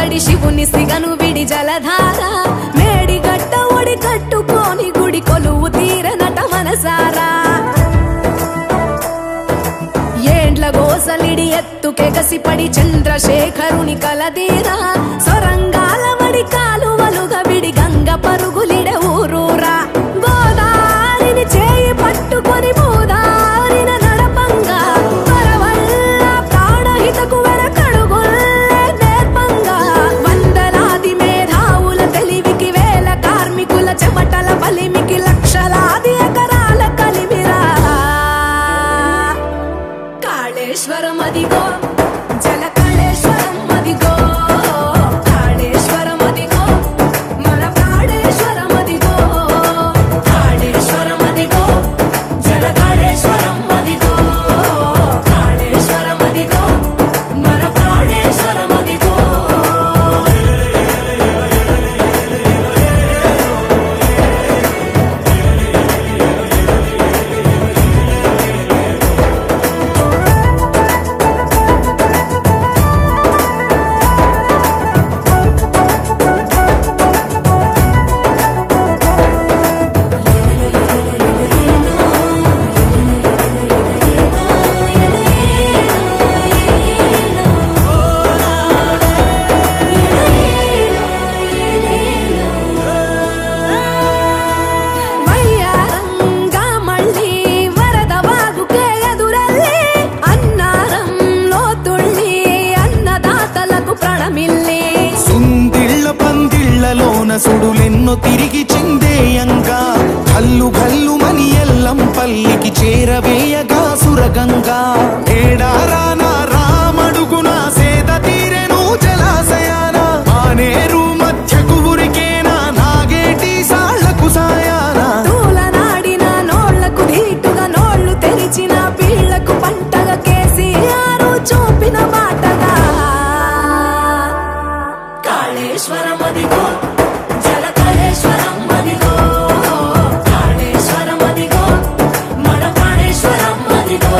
పడి శివుని సిగను విడి జలధార మేడి గట్ట ఒడి కట్టుకొని గుడి కొలువు తీరనట మనసారా ఏండ్ల గోసలిడి ఎత్తుకెగసిపడి చంద్రశేఖరుని కలదీరా సొరంగాల వడి కాలువలుగా విడి గంగ పరుగులిడ ఊరూరా గోదారిని చేయి పట్టుకొని భూదారిన నడపంగా వరవల్ల ప్రాణహితకు వెనకడుగుల్లే నేర్పంగా వందలాది మేధావుల తెలివికి వేల కార్మికుల చెమటల బలిమికి లక్షలాది ఎకరాల కలిమిరా కాళేశ్వరం అదిగో జల కాళేశ్వరం అదిగో కాళేశ్వరం అదిగో మన కాళేశ్వరం అదిగో కాళేశ్వరం అదిగో జల కాళేశ్వరం అదిగో కాళేశ్వరం అదిగో మన కాళేశ్వరం అదిగో వయ్యారంగా మళ్ళీ వరద వాగుకే ఎదురల్లి అన్నారంలో తుళ్ళి అన్నదాతలకు ప్రణమిల్లి సుందిళ్ళ పందిళ్ళలోన సుడులెన్నో తిరిగి చిందేయంగా కల్లు కల్లు మని ఎల్లం పల్లికి చేరవేయగా సురగంగా ఏడారాన రామడుగున సేద తీరెను జలాశయాన మానేరు మధ్యకు ఉరికేనా నాగేటి సాళ్లకు సాయానా తూలనాడిన నోళ్లకు ధీటుగా నోళ్లు తెరిచిన పీళ్లకు పంటగా కేసీఆర్ చూపిన బాటగా కాళేశ్వరం అదిగో జల కాళేశ్వరం అదిగో కాళేశ్వరం అదిగో మన కాళేశ్వరం అదిగో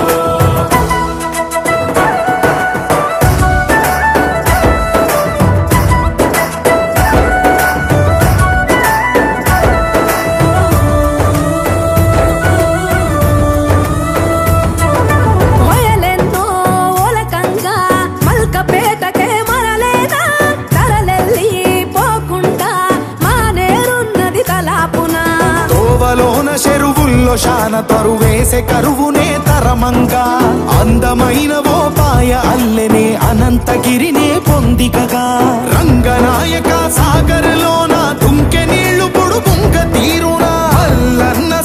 మొయలెన్నో ఓలకంగా మల్కపేటకే మరలేదా తరలెల్లి పోకుండా మానేరున్నది తలాపున తోవలోన చెరువుల్లో శాన తరువేసే కరువునే తరమంగా అందమైన ఓ పాయ అల్లెనే అనంతగిరినే పొందికగా రంగనాయక సాగరలోన దుంకె నీళ్లు పొడుగుంక తీరునా అల్లన్న